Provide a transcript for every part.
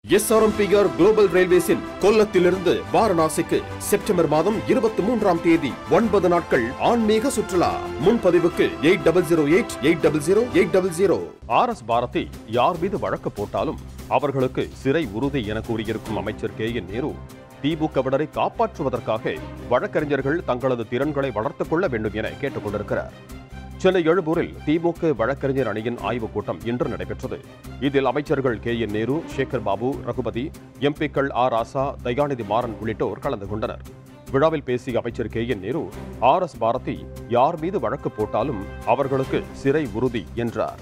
SRMPR global ரயில்வேஸின் கொல்லத்திலிருந்து வாரணாசிக்கு செப்டம்பர் மாதம் இருபத்தி மூன்றாம் தேதி ஒன்பது நாட்கள் ஆன்மீக சுற்றுலா முன்பதிவுக்கு eight double zero eight eight double zero eight double zero R S Bharathi யார் மீது வழக்கு போட்டாலும் அவர்களுக்கு சிறை உறுதி என கூறியிருக்கும் அமைச்சர் கே என் நேரு திமுகவினரை காப்பாற்றுவதற்காக வழக்கறிஞர்கள் தங்களது திறன்களை வளர்த்துக் கொள்ள வேண்டும் என கேட்டுக் கொண்டிருக்கிறார் சென்னை எழும்பூரில் திமுக வழக்கறிஞர் அணியின் ஆய்வுக் கூட்டம் இன்று நடைபெற்றது இதில் அமைச்சர்கள் கே என் நேரு சேகர் பாபு ரகுபதி எம்பிக்கள் ஆர் ராசா தயாநிதி மாறன் உள்ளிட்டோர் கலந்து கொண்டனர் விழாவில் பேசிய அமைச்சர் K N Nehru R S Bharathi யார் மீது வழக்கு போட்டாலும் அவர்களுக்கு சிறை உறுதி என்றார்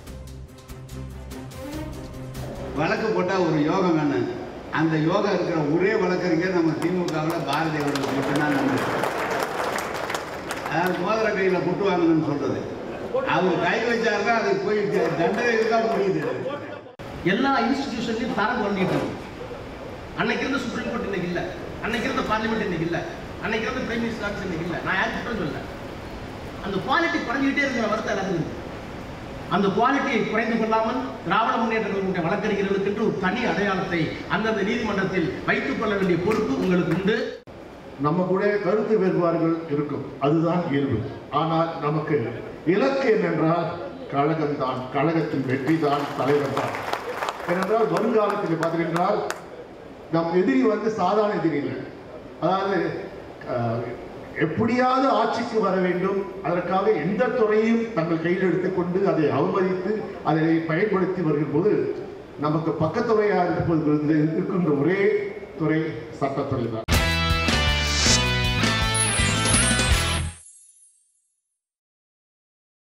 வழக்கு போட்டால் ஒரு யோகம் வேணும் அந்த யோகம் இருக்கிற ஒரே வழக்கறிஞர் நம்ம திமுகவில் பாரதி அவர்கள் மட்டும்தான் நம்புது அதாவது மோதிர கையில் புட்டு வாங்கணும்னு சொல்றது அவர் கை வச்சாருன்னா அது போய் த- தண்டனை தான் முடியுது எல்லா இன்ஸ்டிடியூஷன்லையும் தரம் குறைஞ்சிட்டு இருக்கு அன்னைக்கு இருந்த சுப்ரீம் கோர்ட் இன்னைக்கு இல்லை அன்னைக்கு இருந்த பார்லிமெண்ட் இன்னைக்கு இல்லை அன்னைக்கு இருந்த பிரைம் மினிஸ்டர் ஆஃபீஸ் இன்னைக்கு இல்லை நான் யாரும் குற்றம் சொல்லல அந்த குவாலிட்டி குறைஞ்சிக்கிட்டே இருக்கிற வருத்தம் எல்லாத்துக்கும் இருக்கு. அந்த குவாலிட்டியை குறைந்து கொள்ளாமல் திராவிட முன்னேற்ற கழகத்தினுடைய வழக்கறிஞர்களுக்கு என்று ஒரு தனி அடையாளத்தை அந்தந்த நீதிமன்றத்தில் வைத்துக் கொள்ள வேண்டிய பொறுப்பு உங்களுக்கு உண்டு நம்ம கூட கருத்து வேறுபாடுகள் இருக்கும் அதுதான் இயல்பு ஆனால் நமக்கு இலக்கு என்னென்றால் கழகம் தான் கழகத்தின் வெற்றி தான் தலைவர் தான் ஏனென்றால் வருங்காலத்தில் பார்த்தீங்கன்றால் நம் எதிரி வந்து சாதாரண எதிரி இல்லை அதாவது அஹ், எப்படியாவது ஆட்சிக்கு வர வேண்டும் அதற்காக எந்த துறையும் தங்கள் கையில் எடுத்துக்கொண்டு அதை அவமதித்து அதை பயன்படுத்தி வருகிற போது நமக்கு பக்கத்துறையாக இருப்பது இருக்கின்ற ஒரே துறை சட்டத்துறை தான்